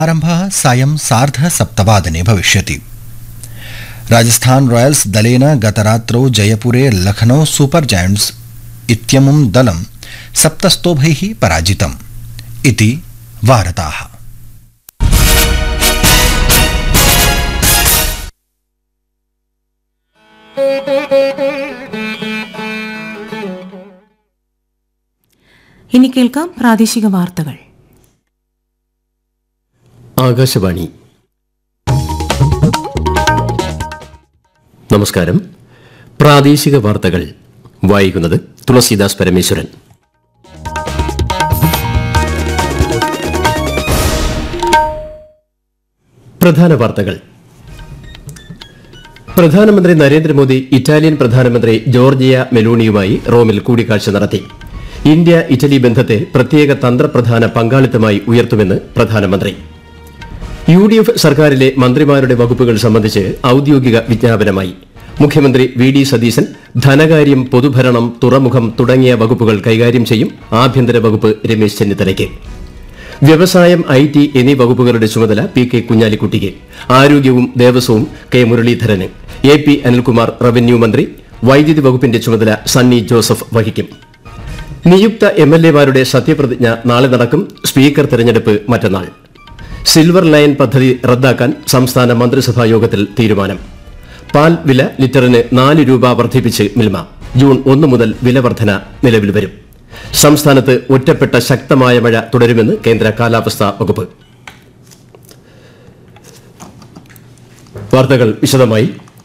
आरम्भः सायं सार्धसप्तवादने भविष्यति राजस्थान रॉयल्स दलेन गतरात्रौ जयपुरे लखनौ सुपर जायंट्स इत्यमुं दलं सप्तस्तोभैः पराजितम् इति वार्ताः ഇനി കേൾക്കാം പ്രാദേശിക വാർത്തകൾ ആകാശവാണി നമസ്കാരം പ്രാദേശിക വാർത്തകൾ വായിക്കുന്നത് തുളസീദാസ് പരമേശ്വരൻ പ്രധാന വാർത്തകൾ പ്രധാനമന്ത്രി നരേന്ദ്രമോദി ഇറ്റാലിയൻ പ്രധാനമന്ത്രി ജോർജിയ മെലോണിയുമായി റോമിൽ കൂടിക്കാഴ്ച നടത്തി ഇന്ത്യ ഇറ്റലി ബന്ധത്തെ പ്രത്യേക തന്ത്രപ്രധാന പങ്കാളിത്തമായി ഉയർത്തുമെന്ന് പ്രധാനമന്ത്രി യു ഡി എഫ് സർക്കാരിലെ മന്ത്രിമാരുടെ വകുപ്പുകൾ സംബന്ധിച്ച് ഔദ്യോഗിക വിജ്ഞാപനമായി മുഖ്യമന്ത്രി വി ഡി സതീശൻ ധനകാര്യം പൊതുഭരണം തുറമുഖം തുടങ്ങിയ വകുപ്പുകൾ കൈകാര്യം ചെയ്യും ആഭ്യന്തര വകുപ്പ് രമേശ് ചെന്നിത്തലയ്ക്ക് വ്യവസായം ഐ ടി എന്നീ വകുപ്പുകളുടെ ചുമതല പി കെ കുഞ്ഞാലിക്കുട്ടിക്ക് ആരോഗ്യവും ദേവസ്വവും കെ മുരളീധരന് എ പി അനിൽകുമാർ റവന്യൂ മന്ത്രി വൈദ്യുതി വകുപ്പിന്റെ ചുമതല സണ്ണി ജോസഫ് വഹിക്കും നിയുക്ത എം എൽ എമാരുടെ സത്യപ്രതിജ്ഞ നാളെ നടക്കും സ്പീക്കർ തെരഞ്ഞെടുപ്പ് മറ്റന്നാൾ സിൽവർ ലൈൻ പദ്ധതി റദ്ദാക്കാൻ സംസ്ഥാന മന്ത്രിസഭാ യോഗത്തിൽ തീരുമാനം പാൽ വില ലിറ്ററിന് നാല് രൂപ വർദ്ധിപ്പിച്ച് മിൽമ ജൂൺ ഒന്ന് മുതൽ വില വർധന നിലവിൽ വരും സംസ്ഥാനത്ത് ഒറ്റപ്പെട്ട ശക്തമായ മഴ തുടരുമെന്ന് കേന്ദ്ര കാലാവസ്ഥാ വകുപ്പ് വാർത്തകൾ വിശദമായി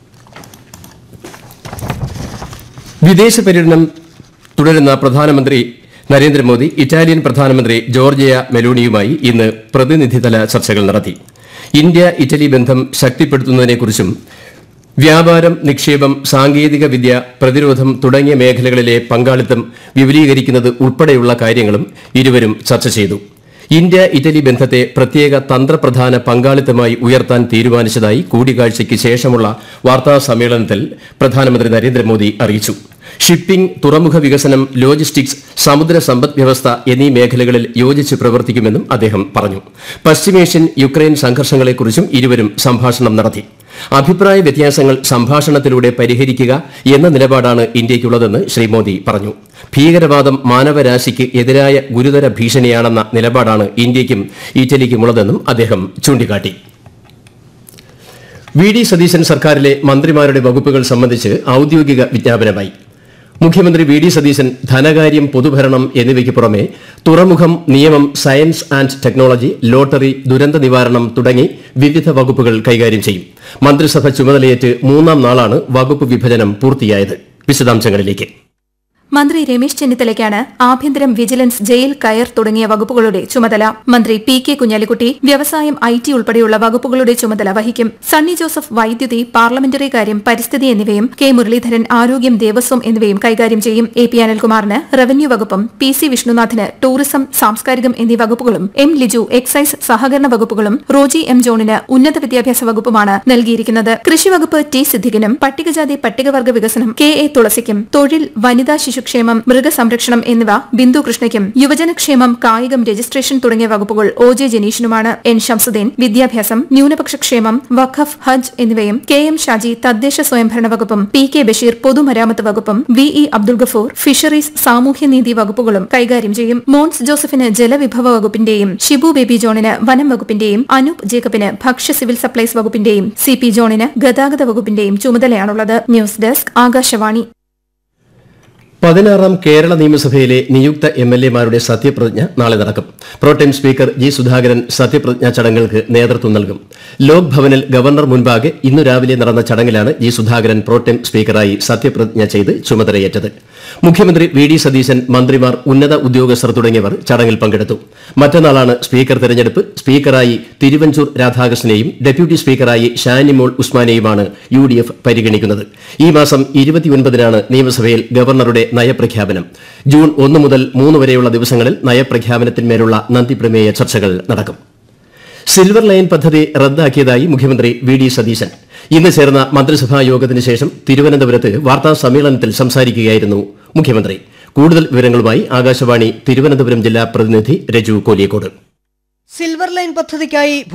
വിദേശ പര്യടനം തുടരുന്ന പ്രധാനമന്ത്രി നരേന്ദ്രമോദി ഇറ്റാലിയൻ പ്രധാനമന്ത്രി ജോർജിയ മെലോണിയുമായി ഇന്ന് പ്രതിനിധിതല ചർച്ചകൾ നടത്തി ഇന്ത്യ ഇറ്റലി ബന്ധം ശക്തിപ്പെടുത്തുന്നതിനെക്കുറിച്ചും വ്യാപാരം നിക്ഷേപം സാങ്കേതിക വിദ്യ പ്രതിരോധം തുടങ്ങിയ മേഖലകളിലെ പങ്കാളിത്തം വിപുലീകരിക്കുന്നത് ഉൾപ്പെടെയുള്ള കാര്യങ്ങളും ഇരുവരും ചർച്ച ചെയ്തു ഇന്ത്യ ഇറ്റലി ബന്ധത്തെ പ്രത്യേക തന്ത്രപ്രധാന പങ്കാളിത്തമായി ഉയർത്താൻ തീരുമാനിച്ചതായി കൂടിക്കാഴ്ചയ്ക്ക് ശേഷമുള്ള വാർത്താ സമ്മേളനത്തിൽ പ്രധാനമന്ത്രി നരേന്ദ്രമോദി അറിയിച്ചു ഷിപ്പിംഗ് തുറമുഖ വികസനം ലോജിസ്റ്റിക്സ് സമുദ്ര സമ്പദ് വ്യവസ്ഥ എന്നീ മേഖലകളിൽ യോജിച്ച് പ്രവർത്തിക്കുമെന്നും അദ്ദേഹം പറഞ്ഞു പശ്ചിമേഷ്യൻ യുക്രൈൻ സംഘർഷങ്ങളെക്കുറിച്ചും ഇരുവരും സംഭാഷണം നടത്തി അഭിപ്രായ വ്യത്യാസങ്ങൾ സംഭാഷണത്തിലൂടെ പരിഹരിക്കുക എന്ന നിലപാടാണ് ഇന്ത്യയ്ക്കുള്ളതെന്ന് ശ്രീ മോദി പറഞ്ഞു ഭീകരവാദം മാനവരാശിക്ക് എതിരായ ഗുരുതര ഭീഷണിയാണെന്ന നിലപാടാണ് ഇന്ത്യയ്ക്കും ഇറ്റലിക്കുമുള്ളതെന്നും അദ്ദേഹം ചൂണ്ടിക്കാട്ടി വി ഡി സതീശൻ സർക്കാരിലെ മന്ത്രിമാരുടെ വകുപ്പുകൾ സംബന്ധിച്ച് ഔദ്യോഗിക വിജ്ഞാപനമായി മുഖ്യമന്ത്രി വി ഡി സതീശൻ ധനകാര്യം പൊതുഭരണം എന്നിവയ്ക്ക് പുറമെ തുറമുഖം നിയമം സയൻസ് ആൻഡ് ടെക്നോളജി ലോട്ടറി ദുരന്ത നിവാരണം തുടങ്ങി വിവിധ വകുപ്പുകൾ കൈകാര്യം ചെയ്യും മന്ത്രിസഭ ചുമതലയേറ്റ് മൂന്നാം നാളാണ് വകുപ്പ് വിഭജനം പൂർത്തിയായത് വിശദാംശങ്ങളിലേക്ക് മന്ത്രി രമേശ് ചെന്നിത്തലയ്ക്കാണ് ആഭ്യന്തരം വിജിലൻസ് ജയിൽ കയർ തുടങ്ങിയ വകുപ്പുകളുടെ ചുമതല മന്ത്രി പി കെ കുഞ്ഞാലിക്കുട്ടി വ്യവസായം ഐ ടി ഉൾപ്പെടെയുള്ള വകുപ്പുകളുടെ ചുമതല വഹിക്കും സണ്ണി ജോസഫ് വൈദ്യുതി പാർലമെന്ററി കാര്യം പരിസ്ഥിതി എന്നിവയും കെ മുരളീധരൻ ആരോഗ്യം ദേവസ്വം എന്നിവയും കൈകാര്യം ചെയ്യും എ പി അനിൽകുമാറിന് റവന്യൂ വകുപ്പും പി സി വിഷ്ണുനാഥിന് ടൂറിസം സാംസ്കാരികം എന്നീ വകുപ്പുകളും എം ലിജു എക്സൈസ് സഹകരണ വകുപ്പുകളും റോജി എം ജോണിന് ഉന്നത വിദ്യാഭ്യാസ വകുപ്പുമാണ് നൽകിയിരിക്കുന്നത് കൃഷി വകുപ്പ് ടി സിദ്ദിഖിനും പട്ടികജാതി പട്ടികവർഗ വികസനം കെ എ തുളസിക്കും തൊഴിൽ വനിതാ ശിശുക്ഷേമം മൃഗസംരക്ഷണം എന്നിവ ബിന്ദു കൃഷ്ണയ്ക്കും യുവജനക്ഷേമം കായികം രജിസ്ട്രേഷൻ തുടങ്ങിയ വകുപ്പുകൾ ഒ ജെ ജനീഷിനുമാണ് എൻ ഷംസുദ്ദീൻ വിദ്യാഭ്യാസം ന്യൂനപക്ഷ ക്ഷേമം വഖഫ് ഹജ്ജ് എന്നിവയും കെ എം ഷാജി തദ്ദേശ സ്വയംഭരണ വകുപ്പും പി കെ ബഷീർ പൊതുമരാമത്ത് വകുപ്പും V E Abdul Gafoor fisheries സാമൂഹ്യനീതി വകുപ്പുകളും കൈകാര്യം ചെയ്യും മോൺസ് ജോസഫിന് ജലവിഭവ വകുപ്പിന്റെയും ഷിബു ബേബി ജോണിന് വനം വകുപ്പിന്റെയും അനൂപ് ജേക്കബിന് ഭക്ഷ്യ സിവിൽ സപ്ലൈസ് വകുപ്പിന്റെയും സി പി ജോണിന് ഗതാഗത വകുപ്പിന്റെയും ചുമതലയാണുള്ളത് ന്യൂസ് ഡെസ്ക് ആകാശവാണി പതിനാറാം കേരള നിയമസഭയിലെ നിയുക്ത എം എൽ എമാരുടെ സത്യപ്രതിജ്ഞ നാളെ നടക്കും പ്രോട്ടൈം സ്പീക്കർ ജി സുധാകരൻ സത്യപ്രതിജ്ഞാ ചടങ്ങുകൾക്ക് നേതൃത്വം നൽകും ലോക് ഭവനിൽ ഗവർണർ മുൻപാകെ ഇന്നു രാവിലെ നടന്ന ചടങ്ങിലാണ് ജി സുധാകരൻ പ്രോട്ടൈം സ്പീക്കറായി സത്യപ്രതിജ്ഞ ചെയ്ത് ചുമതലയേറ്റത് മുഖ്യമന്ത്രി വി ഡി സതീശൻ മന്ത്രിമാർ ഉന്നത ഉദ്യോഗസ്ഥർ തുടങ്ങിയവർ ചടങ്ങിൽ പങ്കെടുത്തു മറ്റന്നാളാണ് സ്പീക്കർ തെരഞ്ഞെടുപ്പ് സ്പീക്കറായി തിരുവഞ്ചൂർ രാധാകൃഷ്ണനെയും ഡെപ്യൂട്ടി സ്പീക്കറായി ഷാനിമോൾ ഉസ്മാനെയുമാണ് യു ഡി എഫ് പരിഗണിക്കുന്നത് ഈ മാസം ഇരുപത്തിയൊൻപതിനാണ് നിയമസഭയിൽ ഗവർണറുടെ നയപ്രഖ്യാപനം ജൂൺ ഒന്ന് മുതൽ മൂന്ന് വരെയുള്ള ദിവസങ്ങളിൽ നയപ്രഖ്യാപനത്തിന്മേലുള്ള നന്ദിപ്രമേയ ചർച്ചകൾ നടക്കും സിൽവർ ലൈൻ പദ്ധതി റദ്ദാക്കിയതായി മുഖ്യമന്ത്രി വി ഡി സതീശൻ ഇന്ന് ചേർന്ന മന്ത്രിസഭാ യോഗത്തിന് ശേഷം തിരുവനന്തപുരത്ത് വാർത്താ സമ്മേളനത്തിൽ സംസാരിക്കുകയായിരുന്നു മുഖ്യമന്ത്രി കൂടുതൽ വിവരങ്ങളുമായി ആകാശവാണി തിരുവനന്തപുരം ജില്ലാ പ്രതിനിധി രജു കോലിയക്കോട് സിൽവർ ലൈൻ പദ്ധതിക്കായി